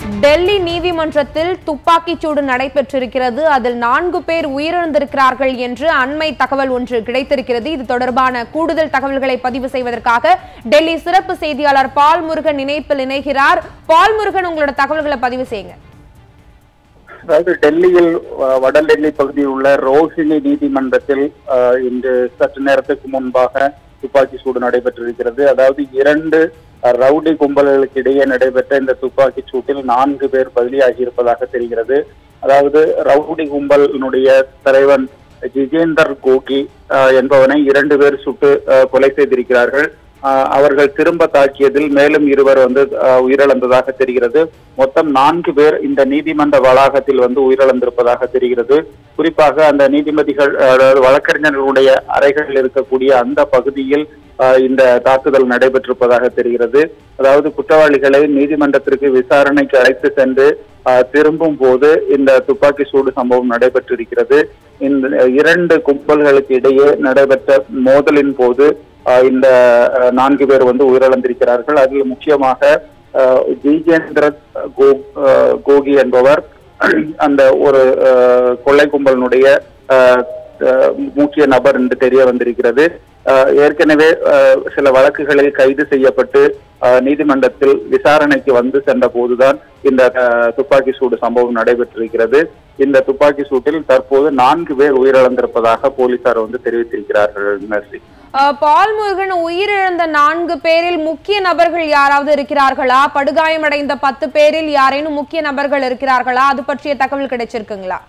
டெல்லி நீதிமன்றத்தில் துப்பாக்கிச்சூடு நடைபெற்றிருக்கிறது அதில் நான்கு பேர் உயிரிழந்திருக்கிறார்கள் என்று அண்மை தகவல் ஒன்று கிடைத்திருக்கிறது இது தொடர்பான கூடுதல் தகவல்களை பதிவு செய்வதற்காக டெல்லி சிறப்பு செய்தியாளர் பால் முருகன் இணைப்பில் இணைகிறார் பால் முருகன் உங்களோட தகவல்களை பதிவு செய்யுங்க அதாவது டெல்லியில் அஹ், வட டெல்லி பகுதியில் உள்ள ரோஹிணி நீதிமன்றத்தில் அஹ், இன்று சற்று நேரத்துக்கு முன்பாக துப்பாக்கி சூடு நடைபெற்றிருக்கிறது அதாவது இரண்டு அஹ், ரவுடி கும்பல்களுக்கு இடையே நடைபெற்ற இந்த துப்பாக்கி சூட்டில் நான்கு பேர் பலியாகி இருப்பதாக தெரிகிறது அதாவது ரவுடி கும்பலினுடைய தலைவன் ஜிஜேந்தர் கோகி அஹ், என்பவனை இரண்டு பேர் சுட்டு அஹ், கொலை செய்திருக்கிறார்கள் அஹ், அவர்கள் திரும்ப தாக்கியதில் மேலும் இருவர் வந்து அஹ், உயிரிழந்ததாக தெரிகிறது மொத்தம் நான்கு பேர் இந்த நீதிமன்ற வளாகத்தில் வந்து உயிரிழந்திருப்பதாக தெரிகிறது குறிப்பாக அந்த நீதிபதிகள் அதாவது வழக்கறிஞர்களுடைய அறைகள் இருக்கக்கூடிய அந்த பகுதியில் அஹ், இந்த தாக்குதல் நடைபெற்றிருப்பதாக தெரிகிறது அதாவது குற்றவாளிகளை நீதிமன்றத்திற்கு விசாரணைக்கு அழைத்து சென்று அஹ், திரும்பும் போது இந்த துப்பாக்கி சூடு சம்பவம் நடைபெற்றிருக்கிறது இந்த இரண்டு கும்பல்களுக்கு இடையே நடைபெற்ற மோதலின் போது அஹ், இந்த அஹ், நான்கு பேர் வந்து உயிரிழந்திருக்கிறார்கள் அதில் முக்கியமாக அஹ், ஜிஜேந்திர கோ அஹ், கோகி என்பவர் அந்த ஒரு அஹ், கொள்ளை கும்பலினுடைய அஹ், அஹ், முக்கிய நபர் என்று தெரிய வந்திருக்கிறது அஹ், ஏற்கனவே அஹ், சில வழக்குகளில் கைது செய்யப்பட்டு அஹ், நீதிமன்றத்தில் விசாரணைக்கு வந்து சென்ற போதுதான் இந்த அஹ், துப்பாக்கி சூடு சம்பவம் நடைபெற்றிருக்கிறது இந்த துப்பாக்கி சூட்டில் தற்போது நான்கு பேர் உயிரிழந்திருப்பதாக போலீசார் வந்து தெரிவித்திருக்கிறார்கள் நர்சி அஹ், பால் முருகன் உயிரிழந்த நான்கு பேரில் முக்கிய நபர்கள் யாராவது இருக்கிறார்களா படுகாயமடைந்த பத்து பேரில் யாரேனும் முக்கிய நபர்கள் இருக்கிறார்களா அது பற்றிய தகவல் கிடைச்சிருக்குங்களா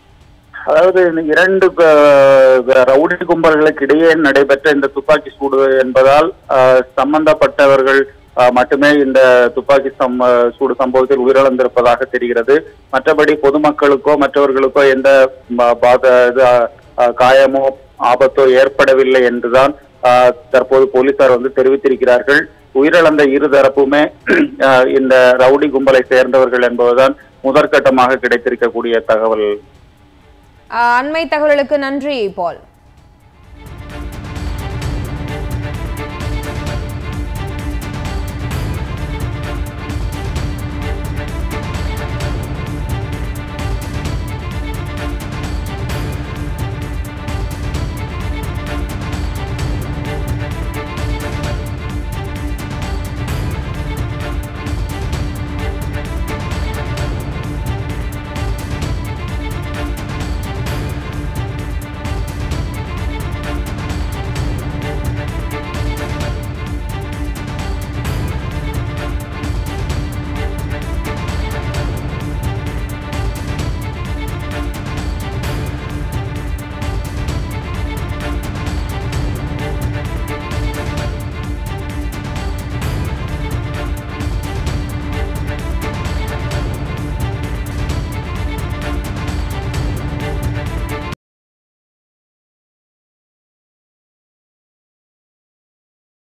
அதாவது இந்த இரண்டு அஹ், ரவுடி கும்பல்களுக்கு இடையே நடைபெற்ற இந்த துப்பாக்கி சூடு என்பதால் அஹ், சம்பந்தப்பட்டவர்கள் அஹ், மட்டுமே இந்த துப்பாக்கி சம் அஹ், சூடு சம்பவத்தில் உயிரிழந்திருப்பதாக தெரிகிறது மற்றபடி பொதுமக்களுக்கோ மற்றவர்களுக்கோ எந்த ம- பாத இது, அஹ், காயமோ ஆபத்தோ ஏற்படவில்லை என்றுதான் அஹ், தற்போது போலீசார் வந்து தெரிவித்திருக்கிறார்கள் உயிரிழந்த இரு தரப்புமே அஹ், இந்த ரவுடி கும்பலை சேர்ந்தவர்கள் என்பதுதான் முதற்கட்டமாக கிடைத்திருக்கக்கூடிய தகவல் அஹ், அண்மை தகவலுக்கு நன்றி பால்